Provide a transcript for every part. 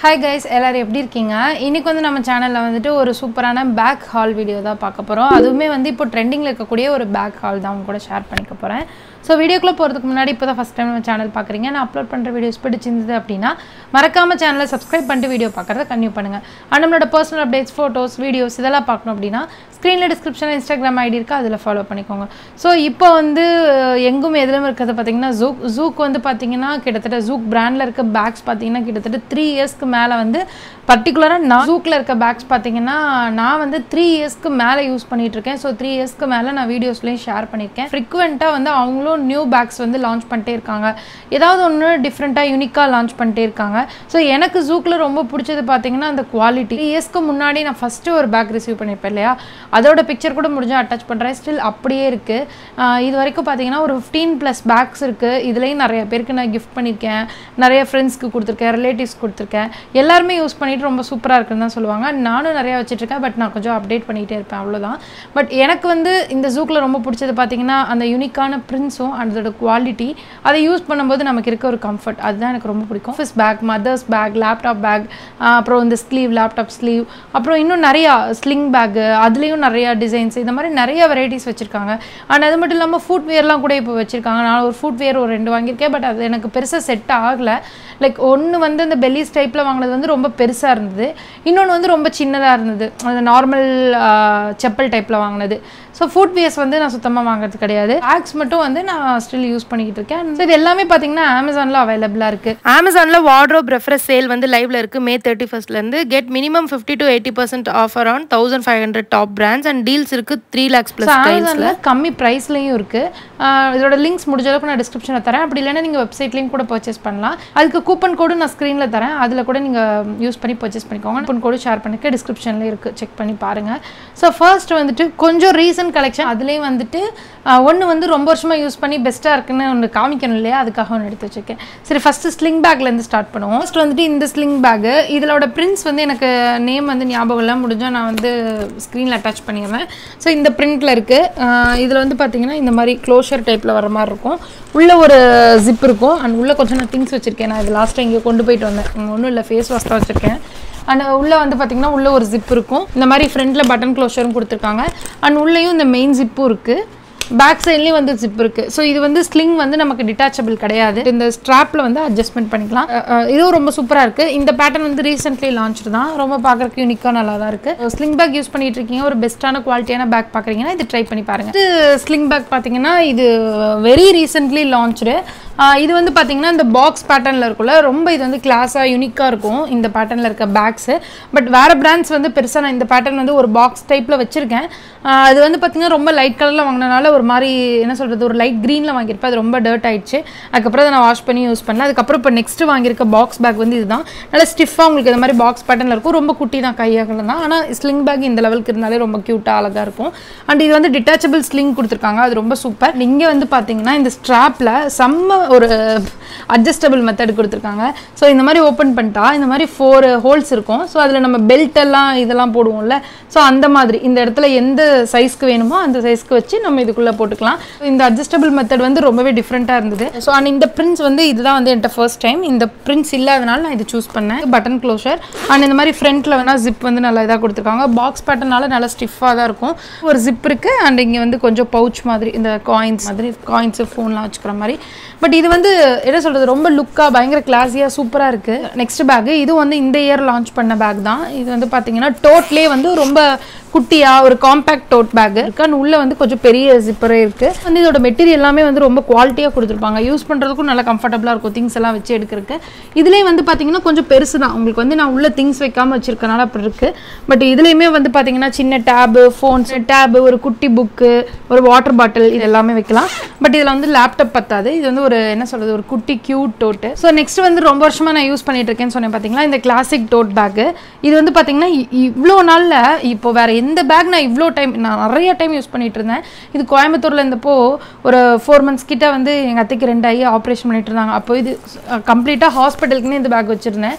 hi guys எல்லாரும் எப்படி இருக்கீங்க இன்னைக்கு வந்து நம்ம சேனலில் வந்துட்டு ஒரு சூப்பரான பேக் ஹால் வீடியோ தான் பார்க்க போகிறோம் அதுவுமே வந்து இப்போ ட்ரெண்டிங்கில் இருக்கக்கூடிய ஒரு பேக் ஹால் தான் உங்க கூட ஷேர் பண்ணிக்க போகிறேன் ஸோ வீடியோக்குள்ளே போகிறதுக்கு முன்னாடி இப்போ தான் ஃபஸ்ட் டைம் நம்ம சேனல் பார்க்குறீங்க நான் அப்லோட் பண்ணுற வீடியோஸ் பிடிச்சிருந்தது அப்படின்னா மறக்காம சேனலை சப்ஸ்கிரைப் பண்ணிட்டு வீடியோ பார்க்குறத கன்டினியூ பண்ணுங்கள் அண்ட் நம்மளோட பர்சனல் அப்டேட்ஸ் ஃபோட்டோஸ் வீடியோஸ் இதெல்லாம் பார்க்கணும் அப்படின்னா ஸ்க்ரீனில் டிஸ்கிரிப்ஷனில் இன்ஸ்டாகிராம் ஐடி இருக்குது அதில் ஃபாலோ பண்ணிக்கோங்க ஸோ இப்போ வந்து எங்கும் எதிலும் இருக்கிறது பார்த்தீங்கன்னா ஜூக் ஜூக் வந்து பார்த்தீங்கன்னா கிட்டத்தட்ட ஜூக் பிராண்டில் இருக்க பேக்ஸ் பார்த்தீங்கன்னா கிட்டத்தட்ட த்ரீ இயர்ஸ்க்கு மேலே வந்து பர்டிகுலராக நான் ஜூக்கில் இருக்க பேக்ஸ் பார்த்தீங்கன்னா நான் வந்து த்ரீ இயர்ஸ்க்கு மேலே யூஸ் பண்ணிட்டு இருக்கேன் ஸோ த்ரீ இயர்ஸ்க்கு மேலே நான் வீடியோஸ்லேயும் ஷேர் பண்ணியிருக்கேன் ஃப்ரீக்வெண்ட்டாக வந்து அவங்களும் நியூ பேக்ஸ் வந்து லான்ச் பண்ணிட்டே இருக்காங்க ஏதாவது ஒன்று டிஃப்ரெண்ட்டாக யூனிக்காக லான்ச் பண்ணிட்டே இருக்காங்க ஸோ எனக்கு ஜூக்கில் ரொம்ப பிடிச்சது பார்த்தீங்கன்னா அந்த குவாலிட்டி த்ரீ இயர்ஸ்க்கு முன்னாடி நான் ஃபஸ்ட்டு ஒரு பேக் ரிசீவ் பண்ணியிருப்பேன் இல்லையா அதோட பிக்சர் கூட முடிஞ்சால் அட்டாச் பண்ணுறேன் ஸ்டில் அப்படியே இருக்குது இது வரைக்கும் பார்த்தீங்கன்னா ஒரு ஃபிஃப்டீன் ப்ளஸ் பேக்ஸ் இருக்குது இதுலேயும் நிறைய பேருக்கு நான் கிஃப்ட் பண்ணியிருக்கேன் நிறைய ஃப்ரெண்ட்ஸ்க்கு கொடுத்துருக்கேன் ரிலேட்டிவ்ஸ் கொடுத்துருக்கேன் எல்லாருமே யூஸ் பண்ணிட்டு ரொம்ப சூப்பராக இருக்குன்னு தான் சொல்லுவாங்க நானும் நிறையா வச்சுட்ருக்கேன் பட் நான் கொஞ்சம் அப்டேட் பண்ணிகிட்டே இருப்பேன் அவ்வளோதான் பட் எனக்கு வந்து இந்த ஜூக்கில் ரொம்ப பிடிச்சது பார்த்தீங்கன்னா அந்த யூனிக்கான பிரிண்ட்ஸும் அதோட குவாலிட்டி அதை யூஸ் பண்ணும்போது நமக்கு இருக்க ஒரு கம்ஃபர்ட் அதுதான் எனக்கு ரொம்ப பிடிக்கும் office bag mother's bag laptop bag அப்புறம் இந்த ஸ்லீவ் லேப்டாப் ஸ்லீவ் அப்புறம் இன்னும் நிறையா ஸ்லிங் பேக்கு அதுலேயும் நிறையா டிசைன்ஸ் இந்த மாதிரி நிறைய வெரைட்டிஸ் வச்சுருக்காங்க அண்ட் அது மட்டும் இல்லாமல் ஃபுட் வேர்லாம் கூட இப்போ வச்சுருக்காங்க நான் ஒரு ஃபுட் வேர் ஒரு ரெண்டு வாங்கியிருக்கேன் பட் அது எனக்கு பெருசாக செட் ஆகலை லைக் ஒன்று வந்து இந்த பெல்லிஸ் டைப்பில் வாங்கினது வந்து ரொம்ப பெருசாக இருந்தது இன்னொன்று வந்து ரொம்ப சின்னதாக இருந்தது அந்த நார்மல் செப்பல் டைப்பில் வாங்கினது ஸோ ஃபுட் வேர்ஸ் வந்து நான் சுத்தமாக வாங்குறது கிடையாது பேக்ஸ் மட்டும் வந்து நான் ஸ்டில் யூஸ் பண்ணிக்கிட்டு இருக்கேன் ஸோ இது எல்லாமே பார்த்தீங்கன்னா அமேசானில் அவைலபிளாக இருக்குது அமேசானில் வார்ட்ரோப் ரெஃப்ரெஷ் சேல் வந்து லைவ்ல இருக்கு மே தேர்ட்டி ஃபர்ஸ்ட்லேருந்து get minimum fifty to eighty percent offer on thousand five hundred top brands and deals இருக்கு த்ரீ லேக்ஸ் ஸோ ப்ளஸ் அமேசானில் கம்மி ப்ரைஸ்லையும் இருக்குது இதோட லிங்க்ஸ் முடிஞ்ச அளவுக்கு நான் டிஸ்கிரிப்ஷனில் தரேன் அப்படி இல்லைன்னா நீங்கள் வெப்சைட்லேயும் கூட பர்ச்சேஸ் பண்ணலாம் அதுக்கு கூப்பன் கோடு நான் ஸ்க்ரீனில் தரேன் அதில் கூட நீங்கள் யூஸ் பண்ணி பர்ச்சேஸ் பண்ணிக்கோங்க கூப்பன் கோடு ஷேர் பண்ணிக்க டிஸ்கிரிப்ஷனில் இருக்குது செக் பண்ணி பாருங்கள் ஸோ ஃபர்ஸ்ட் வந்துட்டு கொஞ்சம் ரீசன்ட் கலெக்ஷன் அதுலேயும் வந்துட்டு ஒன்று வந்து ரொம்ப வருஷமாக யூஸ் பண்ணி பெஸ்ட்டாக இருக்குன்னு ஒன்று காமிக்கணும் இல்லையா அதுக்காக ஒன்று எடுத்து வச்சுருக்கேன் சரி ஃபஸ்ட்டு ஸ்லிங் பேக்லேருந்து ஸ்டார்ட் பண்ணுவோம் ஃபர்ஸ்ட் வந்துட்டு இந்த ஸ்லிங் பேக்கு இதோட பிரிண்ட்ஸ் வந்து எனக்கு நேம் வந்து ஞாபகம் இல்லை முடிஞ்சால் நான் வந்து ஸ்க்ரீனில் அட்டாச் பண்ணிடுறேன் ஸோ இந்த பிரிண்டில் இருக்குது இதில் வந்து பார்த்தீங்கன்னா இந்த மாதிரி க்ளோஷர் டைப்பில் வர மாதிரி இருக்கும் உள்ளே ஒரு ஜிப் இருக்கும் அண்ட் உள்ளே கொஞ்சம் நான் திங்ஸ் வச்சுருக்கேன் நான் இது லாஸ்ட்டாக இங்கே கொண்டு போயிட்டு வந்தேன் ஒன்றும் இல்லை ஃபேஸ் வாஷ் தான் வச்சுருக்கேன் அண்ட் உள்ளே வந்து பார்த்தீங்கன்னா உள்ளே ஒரு ஜிப் இருக்கும் இந்த மாதிரி ஃப்ரண்ட்டில் பட்டன் க்ளோஷரும் கொடுத்துருக்காங்க அண்ட் உள்ளேயும் இந்த மெயின் ஜிப்பும் இருக்குது பேக் சைட்லேயும் வந்து ஜிப் இருக்குது ஸோ இது வந்து ஸ்லிங் வந்து நமக்கு டிட்டாச்சபிள் கிடையாது இந்த ஸ்ட்ராப்பில் வந்து அட்ஜஸ்ட்மெண்ட் பண்ணிக்கலாம் அஹ் அஹ் இதுவும் ரொம்ப சூப்பராக இருக்குது இந்த பேட்டர்ன் வந்து ரீசெண்ட்லி லான்ச் தான் ரொம்ப பார்க்குறக்கு யூனிக்காக நல்லா தான் இருக்குது ஸ்லிங் பேக் யூஸ் பண்ணிட்டு இருக்கீங்க ஒரு பெஸ்ட்டான குவாலிட்டியான பேக் பார்க்குறீங்கன்னா இது ட்ரை பண்ணி பாருங்கள் இது ஸ்லிங் பேக் பார்த்தீங்கன்னா இது வெரி ரீசெண்ட்லி லான்ச்சு இது வந்து பார்த்தீங்கன்னா இந்த பாக்ஸ் பேட்டர்னில் இருக்கும்ல ரொம்ப இது வந்து கிளாஸாக யூனிக்காக இருக்கும் இந்த பேட்டர்னில் இருக்க பேக்ஸு பட் வேறு பிராண்ட்ஸ் வந்து பெருசாக நான் இந்த பேட்டர்ன் வந்து ஒரு பாக்ஸ் டைப்பில் வச்சுருக்கேன் அது வந்து பார்த்தீங்கன்னா ரொம்ப லைட் கலரில் வாங்கினனால ஒரு மாதிரி என்ன சொல்கிறது ஒரு லைட் க்ரீனில் வாங்கியிருப்பேன் அது ரொம்ப டர்ட் ஆயிடுச்சு அதுக்கப்புறம் அதை நான் வாஷ் பண்ணி யூஸ் பண்ணல அதுக்கப்புறம் இப்போ நெக்ஸ்ட்டு வாங்கியிருக்க பாக்ஸ் பேக் வந்து இதுதான் நல்லா ஸ்டிஃபாக உங்களுக்கு இந்த மாதிரி பாக்ஸ் பேட்டர்னில் இருக்கும் ரொம்ப குட்டி தான் கையாகல தான் ஆனால் ஸ்லிங் பேக் இந்த லெவலுக்கு இருந்தாலே ரொம்ப க்யூட்டாக அழகாக இருக்கும் அண்ட் இது வந்து டிட்டாச்சபிள் ஸ்லிங் கொடுத்துருக்காங்க அது ரொம்ப சூப்பர் இங்கே வந்து பார்த்தீங்கன்னா இந்த ஸ்ட்ராப்பில் செம்ம ஒரு அட்ஜஸ்டபிள் மெத்தட் கொடுத்துருக்காங்க ஸோ இந்த மாதிரி ஓப்பன் பண்ணிட்டா இந்த மாதிரி ஃபோர் ஹோல்ஸ் இருக்கும் ஸோ அதில் நம்ம பெல்ட் எல்லாம் இதெல்லாம் போடுவோம்ல ஸோ அந்த மாதிரி இந்த இடத்துல எந்த சைஸ்க்கு வேணுமோ அந்த சைஸ்க்கு வச்சு நம்ம இதுக்குள்ளே போட்டுக்கலாம் இந்த அட்ஜஸ்டபிள் மெத்தட் வந்து ரொம்பவே டிஃப்ரெண்ட்டாக இருந்தது ஸோ அண்ட் இந்த பிரிண்ட்ஸ் வந்து இதுதான் வந்து என்கிட்ட ஃபர்ஸ்ட் டைம் இந்த பிரிண்ட்ஸ் இல்லாதனால நான் இது சூஸ் பண்ணேன் பட்டன் க்ளோஷர் அண்ட் இந்த மாதிரி ஃப்ரண்ட்டில் வேணால் ஜிப் வந்து நல்லா இதாக கொடுத்துருக்காங்க பாக்ஸ் பேட்டர்னால நல்லா ஸ்டிஃபாக தான் இருக்கும் ஒரு ஜிப் இருக்குது அண்ட் இங்கே வந்து கொஞ்சம் பவுச் மாதிரி இந்த காயின்ஸ் மாதிரி காயின்ஸு ஃபோன்லாம் வச்சுக்கிற மாதிரி பட் இது வந்து என்ன சொல்கிறது ரொம்ப லுக்காக பயங்கர கிளாஸியாக சூப்பராக இருக்குது நெக்ஸ்ட் பேக்கு இது வந்து இந்த இயர் லான்ச் பண்ண பேக் தான் இது வந்து பார்த்தீங்கன்னா டோட்லே வந்து ரொம்ப குட்டியாக ஒரு காம்பேக்ட் டோட் பேக் இருக்கு அண்ட் உள்ளே வந்து கொஞ்சம் பெரிய ஜிப்பரே இருக்குது வந்து இதோட மெட்டீரியல் எல்லாமே வந்து ரொம்ப குவாலிட்டியாக கொடுத்துருப்பாங்க யூஸ் பண்ணுறதுக்கும் நல்லா கம்ஃபர்டபுளாக இருக்கும் திங்ஸ் எல்லாம் வச்சு எடுக்கிறதுக்கு இதுலேயே வந்து பார்த்தீங்கன்னா கொஞ்சம் பெருசு தான் உங்களுக்கு வந்து நான் உள்ள திங்ஸ் வைக்காம வச்சிருக்கனால அப்படி இருக்குது பட் இதுலேயுமே வந்து பார்த்தீங்கன்னா சின்ன டேபு ஃபோன்ஸ் டேபு ஒரு குட்டி புக்கு ஒரு வாட்டர் பாட்டில் இது எல்லாமே வைக்கலாம் பட் இதில் வந்து லேப்டாப் பத்தாது இது வந்து ஒரு என்ன சொல்கிறது ஒரு குட்டி க்யூட் டோட்டு ஸோ நெக்ஸ்ட் வந்து ரொம்ப வருஷமாக நான் யூஸ் பண்ணிட்டு இருக்கேன்னு சொன்னேன் பார்த்தீங்களா இந்த கிளாசிக் டோட் பேக்கு இது வந்து பார்த்தீங்கன்னா இ- இவ்வளோ நாளில் இப்போ வேற எந்த பேக் நான் இவ்வளோ டைம் நான் நிறைய டைம் யூஸ் பண்ணிட்டு இருந்தேன் இது கோயம்புத்தூரில் இருந்தப்போ ஒரு ஃபோர் மந்த்ஸ் கிட்ட வந்து எங்கள் அத்தைக்கு ரெண்டு ஐ ஆப்ரேஷன் பண்ணிட்டு இருந்தாங்க அப்போ இது கம்ப்ளீட்டாக ஹாஸ்பிட்டலுக்குன்னு இந்த பேக் வச்சுருந்தேன்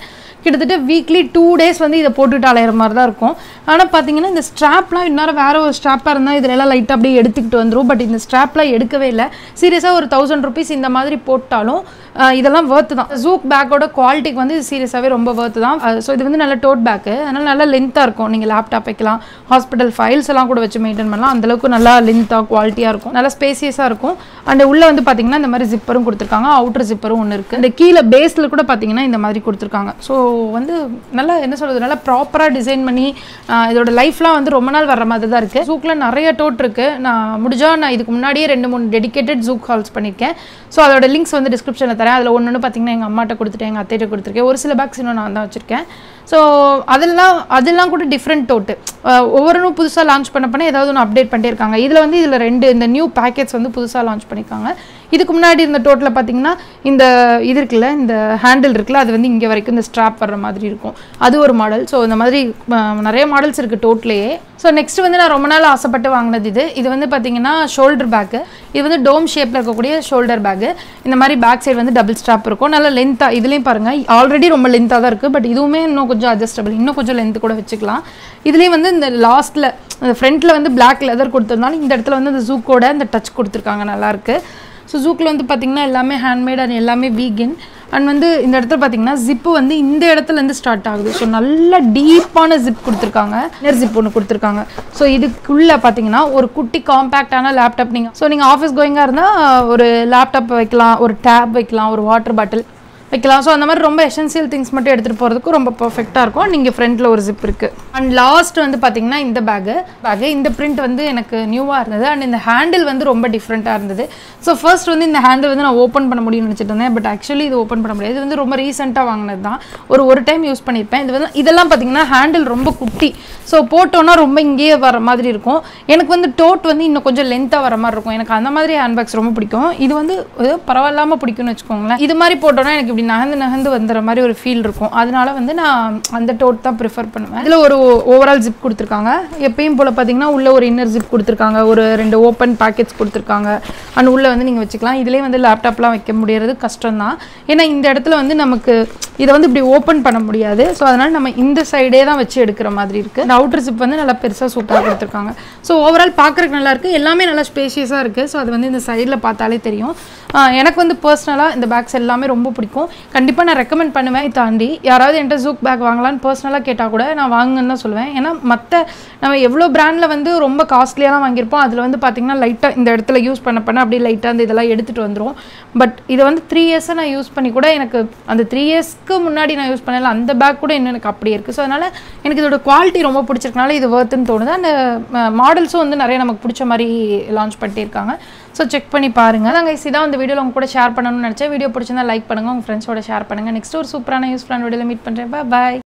கிட்டத்தட்ட வீக்லி டூ டேஸ் வந்து இதை போட்டுட்டு அலையிற மாதிரி தான் இருக்கும் ஆனால் பார்த்தீங்கன்னா இந்த ஸ்ட்ராப்லாம் இன்னும் வேற ஒரு ஸ்ட்ராப்பாக இருந்தால் இதில் எல்லாம் லைட்டாக அப்படியே எடுத்துக்கிட்டு வந்துடும் பட் இந்த ஸ்ட்ராப்லாம் எடுக்கவே இல்லை சீரியஸாக ஒரு தௌசண்ட் ருபீஸ் இந்த மாதிரி போட்டாலும் ஆஹ் இதெல்லாம் வேர்த்து தான் ஜூக் பேக்கோட குவாலிட்டிக்கு வந்து இது சீரியஸாகவே ரொம்ப வேர்த்து தான் ஸோ இது வந்து நல்ல டோட் பேக்கு அதனால் நல்லா லென்த்தாக இருக்கும் நீங்கள் லேப்டாப் வைக்கலாம் ஹாஸ்பிட்டல் ஃபைல்ஸ் எல்லாம் கூட வச்சு மெயின்டைன் பண்ணலாம் அந்தளவுக்கு நல்லா லென்த்தாக குவாலிட்டியாக இருக்கும் நல்லா ஸ்பேசியஸாக இருக்கும் அண்ட் உள்ளே வந்து பார்த்தீங்கன்னா இந்த மாதிரி ஜிப்பரும் கொடுத்துருக்காங்க அவுட்டர் ஜிப்பரும் ஒன்று இருக்குது இந்த கீழே பேஸில் கூட பார்த்தீங்கன்னா இந்த மாதிரி கொடுத்துருக்காங்க ஸோ வந்து நல்லா என்ன சொல்கிறது நல்லா ப்ராப்பராக டிசைன் பண்ணி ஆஹ் இதோட லைஃப்லாம் வந்து ரொம்ப நாள் வர மாதிரி தான் இருக்குது ஜூக்கில் நிறைய டோட் இருக்குது நான் முடிஞ்சால் நான் இதுக்கு முன்னாடியே ரெண்டு மூணு டெடிகேட்டட் ஜூக் ஹால்ஸ் பண்ணியிருக்கேன் ஸோ அதோட லிங்க்ஸ் வந்து டிஸ்கிரிப்ஷனில் தரேன் அதில் ஒன்று ஒன்று பார்த்தீங்கன்னா எங்கள் அம்மாட்ட கொடுத்துட்டேன் எங்கள் அத்தைகிட்ட கொடுத்துருக்கேன் ஒரு சில பேக்ஸ் இன்னும் நான் தான் வச்சுருக்கேன் ஸோ அதெல்லாம் அதெல்லாம் கூட டிஃப்ரெண்ட் டோட்டு ஒவ்வொன்றும் புதுசாக லான்ச் பண்ண பண்ண ஏதாவது ஒன்று அப்டேட் பண்ணிட்டே இருக்காங்க இதில் வந்து இதில் ரெண்டு இந்த நியூ பேக்கெட்ஸ் வந்து புதுசாக லான்ச் பண்ணியிருக்காங்க இதுக்கு முன்னாடி இருந்த டோட்டில் பார்த்தீங்கன்னா இந்த இது இருக்குல்ல இந்த ஹேண்டில் இருக்குல்ல அது வந்து இங்கே வரைக்கும் இந்த ஸ்ட்ராப் வர்ற மாதிரி இருக்கும் அது ஒரு மாடல் ஸோ இந்த மாதிரி அஹ், நிறைய மாடல்ஸ் இருக்குது டோட்லேயே ஸோ நெக்ஸ்ட் வந்து நான் ரொம்ப நாள் ஆசைப்பட்டு வாங்கினது இது இது வந்து பார்த்தீங்கன்னா ஷோல்டர் பேக்கு இது வந்து டோம் ஷேப்பில் இருக்கக்கூடிய ஷோல்டர் பேக்கு இந்த மாதிரி பேக் சைடு வந்து டபுள் ஸ்ட்ராப் இருக்கும் நல்லா லென்த்தாக இதுலேயும் பாருங்கள் ஆல்ரெடி ரொம்ப லென்த்தாக தான் இருக்குது பட் இதுவுமே இன்னும் கொஞ்சம் அட்ஜஸ்டபிள் இன்னும் கொஞ்சம் லென்த் கூட வச்சுக்கலாம் இதுலேயும் வந்து இந்த லாஸ்ட்டில் அந்த ஃப்ரண்ட்டில் வந்து பிளாக் லெதர் கொடுத்துருந்தாலும் இந்த இடத்துல வந்து அந்த ஜூக்கோட அந்த டச் கொடுத்துருக்காங்க நல்லாயிருக்கு ஸோ ஜூக்கில் வந்து பார்த்திங்கன்னா எல்லாமே ஹேண்ட்மேட் அண்ட் எல்லாமே வீகன் அண்ட் வந்து இந்த இடத்துல பார்த்தீங்கன்னா ஜிப்பு வந்து இந்த இடத்துல இருந்து ஸ்டார்ட் ஆகுது ஸோ நல்ல டீப்பான ஜிப் கொடுத்துருக்காங்க இன்னர் ஜிப் ஒன்று கொடுத்துருக்காங்க ஸோ இதுக்குள்ளே பார்த்தீங்கன்னா ஒரு குட்டி காம்பேக்டான லேப்டாப் நீங்கள் ஸோ நீங்கள் ஆஃபீஸ் கோயிங்காக இருந்தால் ஒரு லேப்டாப் வைக்கலாம் ஒரு டேப் வைக்கலாம் ஒரு வாட்டர் பாட்டில் வைக்கலாம் ஸோ அந்த மாதிரி ரொம்ப எசென்சியல் திங்ஸ் மட்டும் எடுத்துகிட்டு போகிறதுக்கு ரொம்ப பர்ஃபெக்டாக இருக்கும் நீங்கள் ஃப்ரண்ட்டில் ஒரு ஜிப் இருக்குது அண்ட் லாஸ்ட் வந்து பார்த்தீங்கன்னா இந்த பேகு பேகு இந்த பிரிண்ட் வந்து எனக்கு நியூவாக இருந்தது அண்ட் இந்த ஹேண்டில் வந்து ரொம்ப டிஃப்ரெண்ட்டாக இருந்தது ஸோ ஃபர்ஸ்ட் வந்து இந்த ஹேண்டில் வந்து நான் ஓப்பன் பண்ண முடியும்னு நினச்சிட்டு இருந்தேன் பட் ஆக்சுவலி இது ஓப்பன் பண்ண முடியாது இது வந்து ரொம்ப ரீசெண்டாக வாங்கினது தான் ஒரு ஒரு டைம் யூஸ் பண்ணியிருப்பேன் இது வந்து இதெல்லாம் பார்த்தீங்கன்னா ஹேண்டில் ரொம்ப குட்டி ஸோ போட்டோன்னா ரொம்ப இங்கேயே வர மாதிரி இருக்கும் எனக்கு வந்து டோட் வந்து இன்னும் கொஞ்சம் லென்த்தாக வர மாதிரி இருக்கும் எனக்கு அந்த மாதிரி ஹேண்ட்பேக்ஸ் ரொம்ப பிடிக்கும் இது வந்து ஏதோ பரவாயில்லாமல் பிடிக்கும்னு வச்சுக்கோங்களேன் இது மாதிரி போட்டோன்னா எனக்கு இப்படி நகர்ந்து நகர்ந்து வந்துற மாதிரி ஒரு ஃபீல் இருக்கும் அதனால வந்து நான் அந்த டோட் தான் ப்ரிஃபர் பண்ணுவேன் இதில் ஒரு ஓவரால் ஜிப் கொடுத்துருக்காங்க எப்பயும் போல் பார்த்தீங்கன்னா உள்ள ஒரு இன்னர் ஜிப் கொடுத்துருக்காங்க ஒரு ரெண்டு ஓப்பன் பேக்கெட்ஸ் கொடுத்துருக்காங்க அண்ட் உள்ளே வந்து நீங்கள் வச்சுக்கலாம் இதுலேயே வந்து லேப்டாப்லாம் வைக்க முடியறது கஷ்டம் தான் ஏன்னா இந்த இடத்துல வந்து நமக்கு இதை வந்து இப்படி ஓப்பன் பண்ண முடியாது ஸோ அதனால் நம்ம இந்த சைடே தான் வச்சு எடுக்கிற மாதிரி இருக்குது இந்த அவுட்டர் ஜிப் வந்து நல்லா பெருசாக சூப்பராக கொடுத்துருக்காங்க ஸோ ஓவரால் பார்க்குறதுக்கு நல்லா இருக்குது எல்லாமே நல்லா ஸ்பேஷியஸாக இருக்குது ஸோ அது வந்து இந்த சைடில் பார்த்தாலே தெரியும் ஆஹ் எனக்கு வந்து பர்சனலாக இந்த பேக்ஸ் எல்லாமே ரொம்ப பிடிக்கும் கண்டிப்பாக நான் ரெக்கமெண்ட் பண்ணுவேன் இதை தாண்டி யாராவது என்கிட்ட ஜூக் பேக் வாங்கலாம்னு பர்சனலாக கேட்டால் கூட நான் வாங்குன்னு தான் சொல்லுவேன் ஏன்னா மற்ற நம்ம எவ்வளோ பிராண்டில் வந்து ரொம்ப காஸ்ட்லியாலாம் வாங்கியிருப்போம் அதில் வந்து பார்த்திங்கன்னா லைட்டாக இந்த இடத்துல யூஸ் பண்ண பண்ண அப்படியே லைட்டாக அந்த இதெல்லாம் எடுத்துகிட்டு வந்துடும் பட் இதை வந்து த்ரீ இயர்ஸை நான் யூஸ் பண்ணி கூட எனக்கு அந்த த்ரீ இயர்ஸ்க்கு முன்னாடி நான் யூஸ் பண்ணல அந்த பேக் கூட இன்னும் எனக்கு அப்படியே இருக்குது ஸோ அதனால் எனக்கு இதோட குவாலிட்டி ரொம்ப பிடிச்சிருக்கனால இது ஒர்த்துன்னு தோணுது அந்த மாடல்ஸும் வந்து நிறைய நமக்கு பிடிச்ச மாதிரி லான்ச் பண்ணிட்டே இருக்காங்க ஸோ செக் பண்ணி பாருங்கள் நாங்கள் இதான் இந்த வீடியோவில் உங்க கூட ஷேர் பண்ணணும்னு நினச்சேன் வீடியோ பிடிச்சிருந்தா லைக் பண்ணுங்கள் உங்கள் ஃப்ரெண்ட்ஸோட ஷேர் பண்ணுங்கள் நெக்ஸ்ட் ஒரு சூப்பரான யூஸ்ஃபுல்லான வீடியோவில் மீட் பண்ணுறேன் பாய்